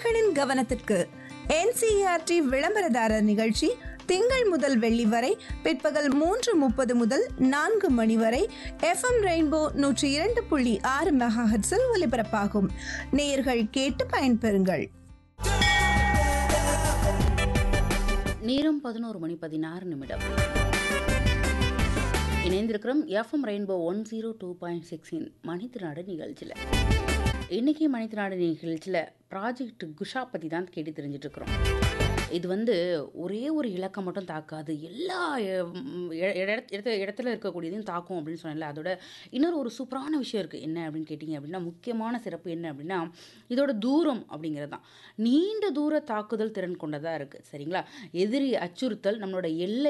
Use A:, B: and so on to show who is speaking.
A: நேயர்களின் கவனத்திற்கு என்சிஆர்டி விளம்பரதாரர் நிகழ்ச்சி திங்கள் முதல் வெள்ளி வரை பிற்பகல் மூன்று முப்பது முதல் நான்கு மணி வரை எஃப்எம் ரெயின்போ நூற்றி இரண்டு புள்ளி ஆறு மெகாஹெட்ஸில் ஒலிபரப்பாகும் நேயர்கள் கேட்டு பயன்பெறுங்கள்
B: நேரம் பதினோரு மணி பதினாறு நிமிடம் இணைந்திருக்கிறோம் FM Rainbow one zero two point சிக்ஸின் மணித்திராடு நிகழ்ச்சியில் இன்றைக்கி மணித்திராடு நிகழ்ச்சியில் ப்ராஜெக்ட் குஷா பற்றி தான் கேட்டு தெரிஞ்சிட்டு இருக்கிறோம் இது வந்து ஒரே ஒரு இலக்கம் மட்டும் தாக்காது எல்லா ம், இட- இட- இடத்துல இடத்துல இருக்கக்கூடியதையும் தாக்கும் அப்படின்னு சொன்னேன்ல அதோட இன்னொரு ஒரு சூப்பரான விஷயம் இருக்குது என்ன அப்படின்னு கேட்டிங்க அப்படின்னா முக்கியமான சிறப்பு என்ன அப்படின்னா இதோட தூரம் அப்படிங்கிறது தான் நீண்ட தூர தாக்குதல் திறன் கொண்டதாக இருக்குது சரிங்களா எதிரி அச்சுறுத்தல் நம்மளோட எல்லை